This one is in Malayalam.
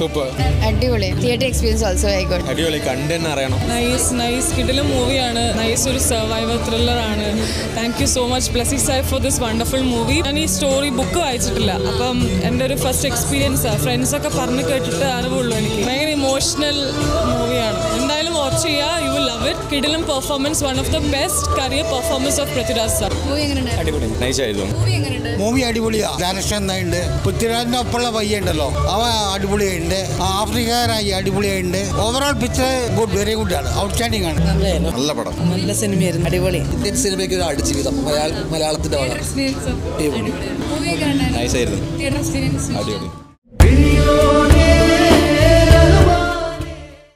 സൂപ്പർ അടിപൊളി theatre experience also very good അടിപൊളി കണ്ടു തന്നെ അറിയണം നൈസ് നൈസ് കിടിലും മൂവിയാണ് നൈസ് ഒരു സർവൈവർ ത്രില്ലർ ആണ് thank you so much blessing sir for this wonderful movie ഞാൻ ഈ സ്റ്റോറി ബുക്ക് വായിച്ചിട്ടില്ല അപ്പം എൻ്റെ ഒരു ഫസ്റ്റ് എക്സ്പീരിയൻസ് ഫ്രണ്ട്സൊക്കെ പറഞ്ഞു കേട്ടിട്ട് അറിവുള്ളൂ എനിക്ക് ഭയങ്കര ഇമോഷണൽ മൂവിയാണ് എന്തായാലും വാച്ച് ചെയ്യുക യു വിൽ ലവ് ഇറ്റ് കിടിലും performance one of the best career performance of Prithviraj sir movie എങ്ങനെയുണ്ട് അടിപൊളി നൈസായിരുന്നു മൂവി എങ്ങനെയുണ്ട് മൂവി അടിപൊളിയാ ഡയറക്ഷൻ നന്നായിട്ടുണ്ട് പൃഥ്വിരാജിന്റെ ഒപ്പമുള്ള പയ്യുണ്ടല്ലോ അവ അടിപൊളിയായിട്ടുണ്ട് ആ ആഫ്രിക്കാരായി അടിപൊളിയായിട്ടുണ്ട് overall picture good very good ആണ് ഔട്ട്സ്റ്റാൻഡിംഗ് ആണ് നല്ല പടം നല്ല സിനിമയായിരുന്നു അടിപൊളി ഇന്ത്യൻ സിനിമയ്ക്ക് ഒരു അടിജീവിതം മലയാള മലയാളത്തിന്റെ വളരെ എക്സ്പീരിയൻസ് മൂവി എങ്ങനെയുണ്ട് നൈസായിരുന്നു തിയേറ്റർ എക്സ്പീരിയൻസ് അടിപൊളി Video